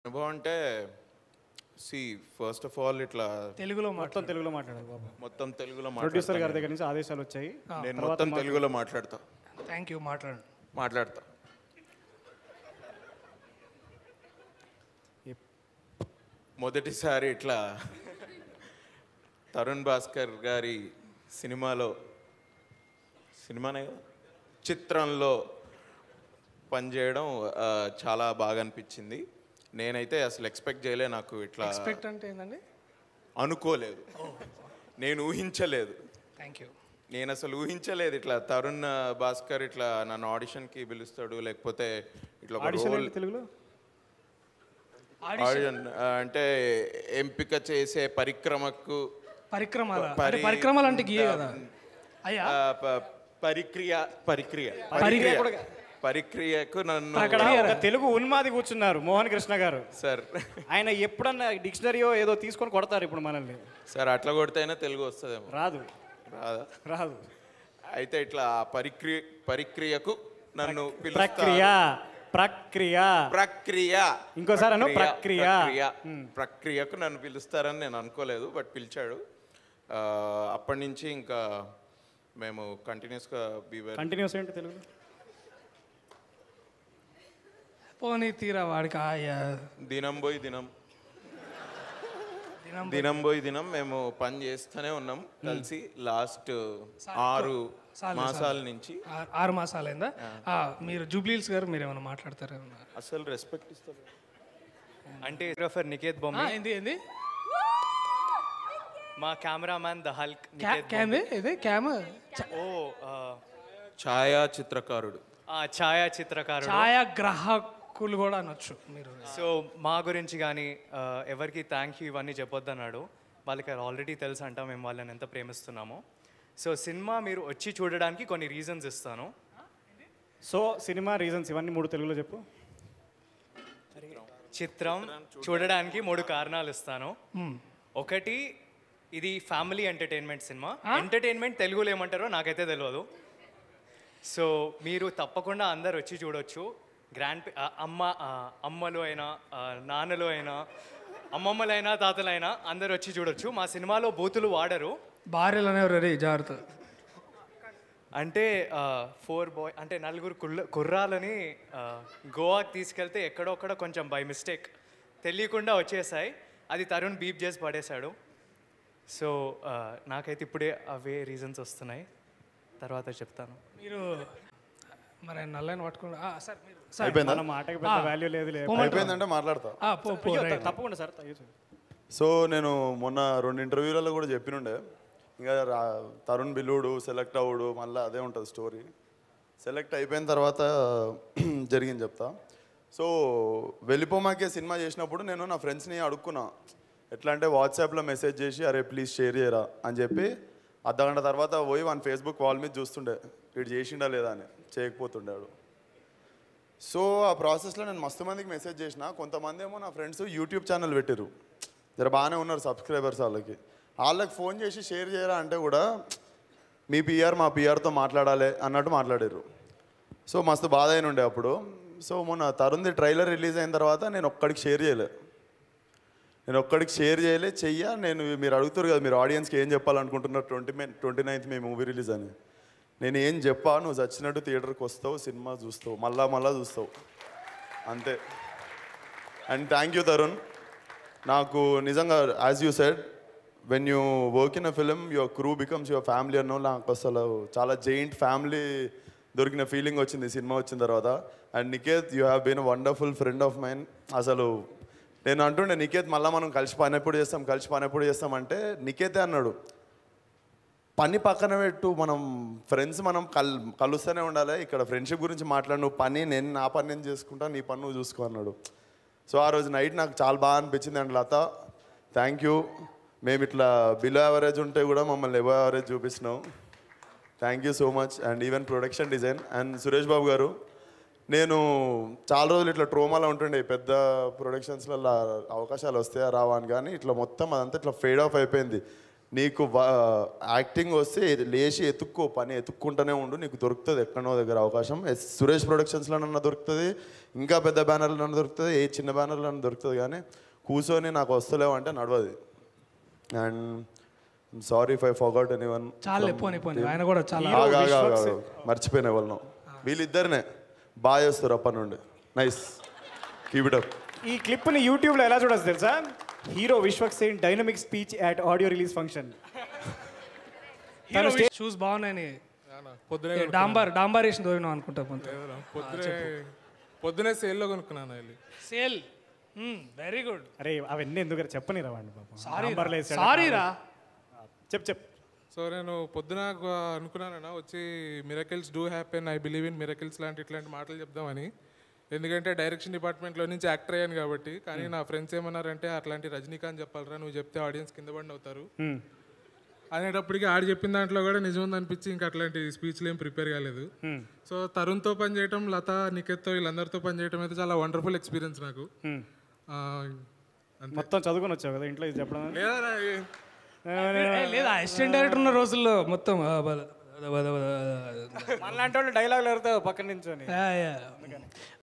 అనుభవం అంటే C first of all ఇట్లా తెలుగులో మొత్తం తెలుగులో మాట్లాడాలి బాబు మొత్తం తెలుగులో ప్రొడ్యూసర్ మాట్లాడతా గారి దగ్గర నుంచి ఆదేశాలు వచ్చాయి నేను మొత్తం తెలుగులో మాట్లాడతా థ్యాంక్ యూ మాట్లాడండి మాట్లాడతా మొదటిసారి ఇట్లా తరుణ్ భాస్కర్ గారి సినిమాలో సినిమానే కదా చిత్రంలో పనిచేయడం ఆ, చాలా బాగా అనిపించింది నేనైతే అసలు ఎక్స్పెక్ట్ చేయలే నాకు ఇట్లా ఎక్స్పెక్ట్ అంటే ఏంటండి అనుకోలేదు నేను ఊహించలేదు థ్యాంక్ యూ నేను అసలు ఊహించలేదు ఇట్లా తరుణ్ భాస్కర్ ఇట్లా నన్ను ఆడిషన్కి పిలుస్తాడు లేకపోతే ఇట్లా ఒక ఆడిషన్ role- ఏంటి తెలుగులో ఆడిషన్ ఆ, అంటే ఎంపిక చేసే పరిక్రమకు పరిక్రమాల అంటే పరి- పరిక్రమలు అంటే గీయే కదా అయ్యా ఆ, ప- పరిక్రియ పరిక్రియ పరిక్రియ పరిక్రియ పరిక్రియకు నన్ను అక్కడ ఒక తెలుగు ఉన్మాది కూర్చున్నారు మోహన్ కృష్ణ గారు సార్ ఆయన ఎప్పుడన్నా డిక్షనరీయో ఏదో తీసుకొని కొడతారు ఇప్పుడు మనల్ని సార్ అట్లా కొడితేనే తెలుగు వస్తుందేమో రాదు రాదా రాదు అయితే ఇట్లా ఆ పరిక్రియ పరిక్రియకు నన్ను పిలుస్తారు. ప్రక్రియ ప్రక్రియ ప్రక్రియ ఇంకోసారి అను, ప్రక్రియ. ప్రక్రియ ప్రక్రియకు నన్ను పిలుస్తారని నేను అనుకోలేదు బట్ పిలిచాడు ఆ, అప్పటి నుంచి ఇంకా మేము కంటిన్యూస్గా బీవర్ కంటిన్యూస్ ఏంటి తెలుగులో పోనీ తీరా వాడికి ఆయా దినం పోయి దినం దినం దినం పోయి దినం మేము పని చేస్తూనే ఉన్నాం కలిసి లాస్ట్ ఆరు చాలు, మాసాల నుంచి ఆ- ఆరు మాసాలైందా ఆ, మీరు జూబ్లీల్స్ గారు మీరు ఏమైనా మాట్లాడతారా అసలు రెస్పెక్ట్ ఇస్తారు అంటే ఫోటోగ్రాఫర్ నికేత్ ఆ, బొమ్మ ఏంది ఏంది మా కెమెరామ్యాన్ ద హల్క్ క్యా- క్యామ్ ఇది క్యామ్ చ- ఓ ఆ, ఛాయా చిత్రకారుడు ఆ ఛాయా చిత్రకారుడు ఛాయాగ్రాహకులు కూడా అనొచ్చు మీరు సో మా గురించి కానీ ఎవరికి థ్యాంక్ యూ ఇవన్నీ చెప్పొద్దన్నాడు వాళ్ళకి ఆల్రెడీ తెలుసు అంట మేము వాళ్ళని ఎంత ప్రేమిస్తున్నామో సో సినిమా మీరు వచ్చి చూడడానికి కొన్ని రీజన్స్ ఇస్తాను సో సినిమా రీజన్స్ ఇవన్నీ మూడు తెలుగులో చెప్పు చిత్రం చూడడానికి మూడు కారణాలు ఇస్తాను మ్మ్. ఒకటి ఇది ఫ్యామిలీ ఎంటర్టైన్మెంట్ సినిమా ఎంటర్టైన్మెంట్ తెలుగులో ఏమంటారో నాకైతే తెలియదు సో మీరు తప్పకుండా అందరు వచ్చి చూడొచ్చు గ్రాండ్ అమ్మ ఆ, అమ్మలు అయినా ఆ, నాన్నలు అయినా అమ్మమ్మలైనా తాతలైనా అందరు వచ్చి చూడొచ్చు మా సినిమాలో బూతులు వాడరు భార్యలు అనేవారు రే జాగ్రత్త అంటే ఫోర్ బాయ్ అంటే నలుగురు కుర్ర కుర్రాలని ఆ, గోవాకి తీసుకెళ్తే ఎక్కడొక్కడ కొంచెం బై మిస్టేక్ తెలియకుండా వచ్చేసాయి అది తరుణ్ బీప్ చేసి పడేశాడు సో ఆ, నాకైతే ఇప్పుడే అవే రీజన్స్ వస్తున్నాయి తర్వాత చెప్తాను మీరు మరి ఆయన నల్లని పట్టుకుని ఆ, సార్ మీరు సార్ అయిపోయిందా మన మాటకి పెద్ద వాల్యూ లేదు లేదు అయిపోయిందంటే మాట్లాడతా ఆ, పో పో అయ్యో, రైట్. తప్పకుండా సార్ అయ్యో. సో నేను మొన్న రెండు ఇంటర్వ్యూలలో కూడా చెప్పినుండే ఇంకా రా- తరుణ్ బిల్లుడు సెలెక్ట్ అవ్వడు మళ్ళీ అదే ఉంటుంది స్టోరీ సెలెక్ట్ అయిపోయిన తర్వాత జరిగింది చెప్తా సో వెళ్ళిపోమాకే సినిమా చేసినప్పుడు నేను నా ఫ్రెండ్స్ని అడుక్కున్నా ఎట్లా అంటే వాట్సాప్లో మెసేజ్ చేసి అరే ప్లీజ్ షేర్ చేయరా అని చెప్పి అర్ధగంట తర్వాత పోయి వన్ ఫేస్బుక్ వాల్ మీద చూస్తుండే వీడు చేసిండా లేదా అని చేయకపోతుండాడు సో ఆ ప్రాసెస్లో నేను మస్తు మందికి మెసేజ్ చేసిన కొంతమంది ఏమో నా ఫ్రెండ్స్ యూట్యూబ్ ఛానల్ పెట్టారు జర బాగానే ఉన్నారు సబ్స్క్రైబర్స్ వాళ్ళకి వాళ్ళకి ఫోన్ చేసి షేర్ చేయరా అంటే కూడా మీ పిఆర్ మా పిఆర్తో మాట్లాడాలి అన్నట్టు మాట్లాడారు సో మస్తు బాధ అయిన ఉండే అప్పుడు సో మొన్న తరుణ్ది ట్రైలర్ రిలీజ్ అయిన తర్వాత నేను ఒక్కడికి షేర్ చేయలే నేను ఒక్కడికి షేర్ చేయలే చెయ్య నేను మీరు అడుగుతారు కదా మీరు ఆడియన్స్కి ఏం చెప్పాలనుకుంటున్నారు ట్వంటీ మే ట్వంటీ నైన్త్ మీ మూవీ రిలీజ్ అని నేను ఏం చెప్పా నువ్వు చచ్చినట్టు థియేటర్కి వస్తావు సినిమా చూస్తావు మళ్ళా మళ్ళా చూస్తావు అంతే అండ్ థ్యాంక్ యూ తరుణ్ నాకు నిజంగా as you said when you work in a film your crew becomes your family అన్నో నాకు అసలు చాలా జైంట్ ఫ్యామిలీ దొరికిన ఫీలింగ్ వచ్చింది ఈ సినిమా వచ్చిన తర్వాత and Niketh you have been wonderful friend of mine అసలు నేను అంటుండే నికేత్ మళ్ళీ మనం కలిసి పని ఎప్పుడు చేస్తాం కలిసి పని ఎప్పుడు చేస్తాం అంటే నికేతే అన్నాడు పని పక్కన పెట్టు మనం ఫ్రెండ్స్ మనం కల్ కలుస్తూనే ఉండాలి ఇక్కడ ఫ్రెండ్షిప్ గురించి మాట్లాడు నువ్వు పని నేను నా పని నేను చేసుకుంటా నీ పని నువ్వు చూసుకో అన్నాడు సో ఆ రోజు నైట్ నాకు చాలా బాగా అనిపించింది అండ్ లత థ్యాంక్ యూ మేము ఇట్లా బిలో యావరేజ్ ఉంటే కూడా మమ్మల్ని ఎబో యావరేజ్ చూపిస్తున్నాం thank you so much and even production design and Suresh Babu garu నేను చాలా రోజులు ఇట్లా ట్రోమాలో ఉంటుండే పెద్ద ప్రొడక్షన్స్లలో అవకాశాలు వస్తాయా రావా అని కానీ ఇట్లా మొత్తం అదంతా ఇట్లా ఫేడ్ ఆఫ్ అయిపోయింది నీకు వా- యాక్టింగ్ వస్తే ఇది లేచి ఎత్తుక్కో పని ఎత్తుక్కుంటూనే ఉండు నీకు దొరుకుతుంది ఎక్కడో దగ్గర అవకాశం ఎస్ సురేష్ ప్రొడక్షన్స్లోనన్నా దొరుకుతుంది ఇంకా పెద్ద బ్యానర్లన్నా దొరుకుతుంది ఏ చిన్న బ్యానర్లన్నా దొరుకుతుంది కానీ కూర్చొని నాకు వస్తలేవు అంటే నడవదు and sorry if I forgot any one చాలా పోనీ పోనీ ఆయన కూడా చాలా మర్చిపోయిన వాళ్ళను వీళ్ళిద్దరినే బాగా చేస్తారు అప్పటి నుండి నైస్ కీప్ ఇట్ అప్ ఈ క్లిప్ని యూట్యూబ్లో ఎలా చూడొచ్చు తెలుసా hero Vishwak Sen dynamic speech at audio release function shoes బాగున్నాయని పొద్దునే ఏ, డాంబర్ డాంబర్ వేసిన దోరినాం అనుకుంటా కొంత పొద్దునే పొద్దునే సేల్లో కొనుక్కున్నాను వెళ్ళి సేల్ వెరీ గుడ్ అరే అవన్నీ ఎందుకు చెప్పని రావండి పాపం సారీ నంబర్లు వేసాడు. సారీ రా చెప్ చెప్ సో నేను పొద్దున గు- అనుకున్నానన్నా వచ్చి miracles do happen I believe in miracles లాంటి ఇట్లాంటి మాటలు చెప్దామని ఎందుకంటే డైరెక్షన్ డిపార్ట్మెంట్లో నుంచి యాక్టర్ అయ్యాను కాబట్టి కానీ నా ఫ్రెండ్స్ ఏమన్నారంటే అట్లాంటి రజనీకాంత్ చెప్పాలరా నువ్వు చెప్తే ఆడియన్స్ కింద పడిన అవుతారు అనేటప్పటికి ఆడు చెప్పిన దాంట్లో కూడా నిజం ఉంది అనిపించి ఇంకా అట్లాంటి స్పీచ్లు ఏం ప్రిపేర్ కాలేదు సో తరుణ్తో పని చేయటం లత నిఖిత్తో వీళ్ళందరితో పని చేయటం అయితే చాలా వండర్ఫుల్ ఎక్స్పీరియన్స్ నాకు ఆ, అంతే. మొత్తం చదువుకొని వచ్చావు కదా ఇంట్లో ఇది చెప్పడం లేదా నా- ఏ, లేదా అసిస్టెంట్ డైరెక్టర్ ఉన్న రోజుల్లో మొత్తం ఆ, బల- బల- బల- బల- మనలాంటి వాళ్ళు డైలాగులు ఎడతావు పక్కన నించొని యా, యా.